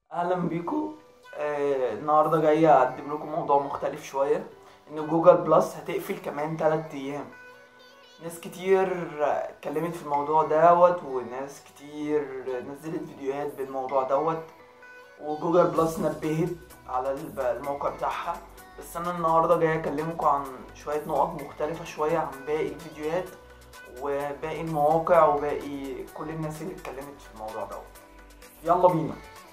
اهلا بيكم آه النهارده جاي اقدم لكم موضوع مختلف شويه ان جوجل بلس هتقفل كمان 3 ايام ناس كتير اتكلمت في الموضوع دوت وناس كتير نزلت فيديوهات بالموضوع دوت وجوجل بلس نبهت على الب- الموقع بتاعها بس انا النهارده جاي اكلمكم عن شويه نقط مختلفه شويه عن باقي الفيديوهات وباقي المواقع وباقي كل الناس اللي اتكلمت في الموضوع دوت يلا بينا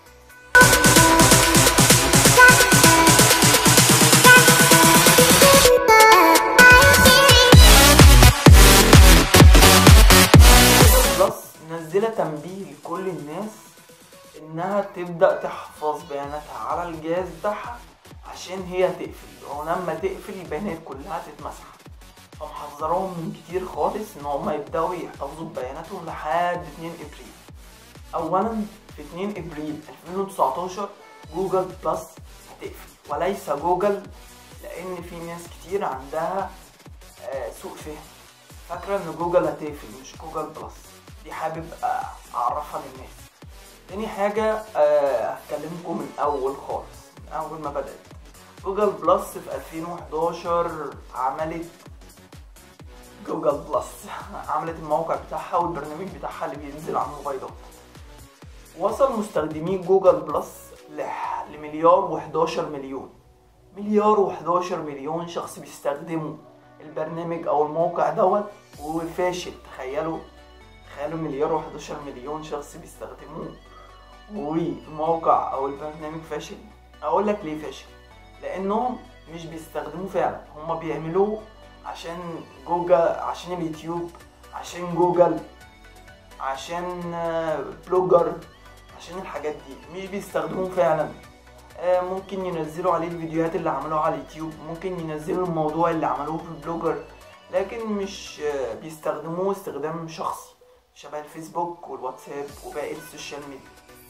بلس منزله تنبيه لكل الناس انها تبدا تحفظ بياناتها على الجهاز بتاعها عشان هي تقفل ولما تقفل البيانات كلها تتمسح فمحذرهم من كتير خالص ان هم يبداوا يحتفظوا ببياناتهم لحد 2 ابريل اولا في 2 ابريل 2019 جوجل بلس هتقفل وليس جوجل لان في ناس كتير عندها آه، سوء فهم فاكره ان جوجل هتقفل مش جوجل بلس دي حابب آه، اعرفها للناس تاني حاجة آه، هكلمكم من أول خالص من أول ما بدأت جوجل بلس في 2011 عملت جوجل بلس عملت الموقع بتاعها والبرنامج بتاعها اللي بينزل على الموبايلات وصل مستخدمين جوجل بلس ل- لمليار و11 مليون مليار و11 مليون شخص بيستخدموا البرنامج او الموقع دوت وفاشل تخيلوا تخيلوا مليار و11 مليون شخص بيستخدموه والموقع او البرنامج فاشل اقول لك ليه فاشل لانهم مش بيستخدموه فعلا هما بيعملوه عشان جوجل عشان اليوتيوب عشان جوجل عشان آه، بلوجر عشان الحاجات دي مش بيستخدموه فعلا آه، ممكن ينزلوا عليه الفيديوهات اللي عملوها على اليوتيوب ممكن ينزلوا الموضوع اللي عملوه في البلوجر لكن مش آه، بيستخدموه استخدام شخصي شبه الفيسبوك والواتساب وباقي السوشيال ميديا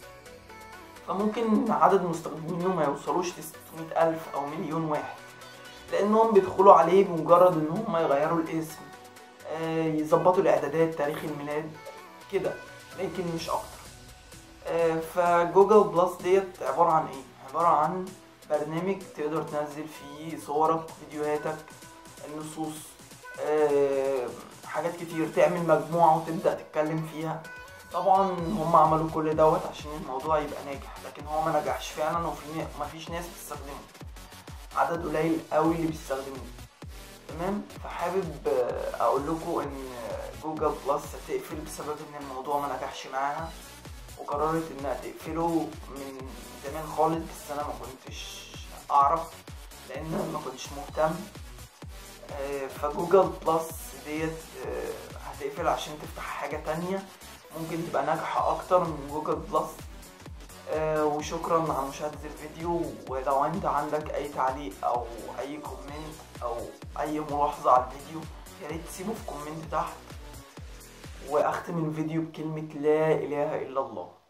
فممكن عدد مستخدمينه ما يوصلوش ل 600 ألف أو مليون واحد لأنهم بيدخلوا عليه بمجرد إن هم يغيروا الاسم آه، يظبطوا الإعدادات تاريخ الميلاد كده لكن مش أكتر آه، فجوجل بلس ديت عبارة عن إيه؟ عبارة عن برنامج تقدر تنزل فيه صورك فيديوهاتك النصوص آه، حاجات كتير تعمل مجموعة وتبدأ تتكلم فيها طبعا هم عملوا كل دوت عشان الموضوع يبقى ناجح لكن هو ما نجحش فعلا وفي نا- مفيش ناس بتستخدمه عدد قليل قوي اللي بيستخدموه تمام فحابب آه، اقول لكم ان جوجل بلس هتقفل بسبب ان الموضوع ما نجحش معاها وقررت انها تقفله من زمان خالص بس انا ما كنتش اعرف لان أنا ما كنتش مهتم آه، فجوجل بلس ديت آه، هتقفل عشان تفتح حاجة تانية ممكن تبقى ناجحة أكتر من جوجل بلس آه، وشكرا على مشاهدة الفيديو ولو أنت عندك أي تعليق أو أي كومنت أو أي ملاحظة على الفيديو يا ريت تسيبه في كومنت تحت وأختم الفيديو بكلمة لا إله إلا الله